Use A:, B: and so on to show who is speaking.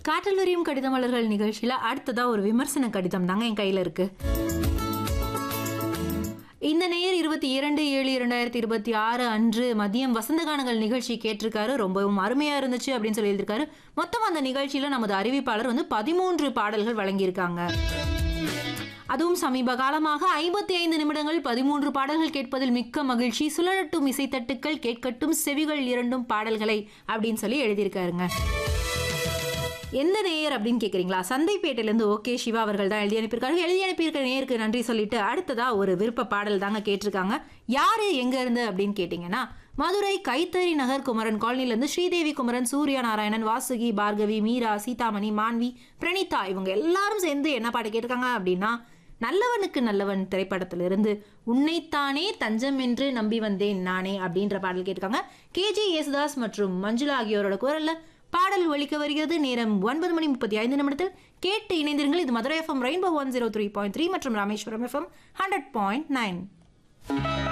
A: காற்றில் விரியும் கடிதமலர்கள் நிகழ்ச்சியில அடுத்ததா ஒரு விமர்சன கடிதம் தாங்க என் கையில இருக்கு இந்த நேயர் இருபத்தி இரண்டு ஏழு இரண்டாயிரத்தி இருபத்தி ஆறு அன்று மதியம் வசந்தகானங்கள் நிகழ்ச்சி கேட்டிருக்காரு ரொம்பவும் அருமையா இருந்துச்சு அப்படின்னு சொல்லி எழுதியிருக்காரு மொத்தம் அந்த நிகழ்ச்சியில நமது அறிவிப்பாளர் வந்து பதிமூன்று பாடல்கள் வழங்கியிருக்காங்க அதுவும் சமீப காலமாக ஐம்பத்தி ஐந்து நிமிடங்கள் பதிமூன்று பாடல்கள் கேட்பதில் மிக்க மகிழ்ச்சி சுழலட்டும் இசைத்தட்டுக்கள் கேட்கட்டும் செவிகள் இரண்டும் பாடல்களை அப்படின்னு சொல்லி எழுதியிருக்காருங்க எந்த நேயர் அப்படின்னு கேட்குறீங்களா சந்தைப்பேட்டையிலேருந்து ஓகே சிவா அவர்கள் தான் எழுதி அனுப்பியிருக்காரு எழுதி அனுப்பியிருக்க நேயருக்கு நன்றி சொல்லிட்டு அடுத்ததா ஒரு விருப்ப பாடல் தாங்க கேட்டிருக்காங்க யாரு எங்க இருந்து அப்படின்னு கேட்டிங்கன்னா மதுரை கைத்தறி நகர் குமரன் காலனிலேருந்து ஸ்ரீதேவி குமரன் சூர்யா நாராயணன் வாசுகி பார்கவி மீரா சீதாமணி மான்வி பிரணீதா இவங்க எல்லாரும் சேர்ந்து என்ன பாட்டு கேட்டிருக்காங்க அப்படின்னா நல்லவனுக்கு நல்லவன் திரைப்படத்திலிருந்து உன்னைத்தானே தஞ்சம் என்று நம்பி வந்தேன் நானே அப்படின்ற பாடல் கேட்டிருக்காங்க கேஜி யேசுதாஸ் மற்றும் மஞ்சுளா ஆகியோரோட குரல்ல பாடல் ஒலிக்க வருகிறது நேரம் ஒன்பது மணி முப்பத்தி ஐந்து நிமிடத்தில் கேட்டு இணைந்திருங்கள் இது Madurai FM rainbow one zero three point three மற்றும் Rameswaram FM hundred point nine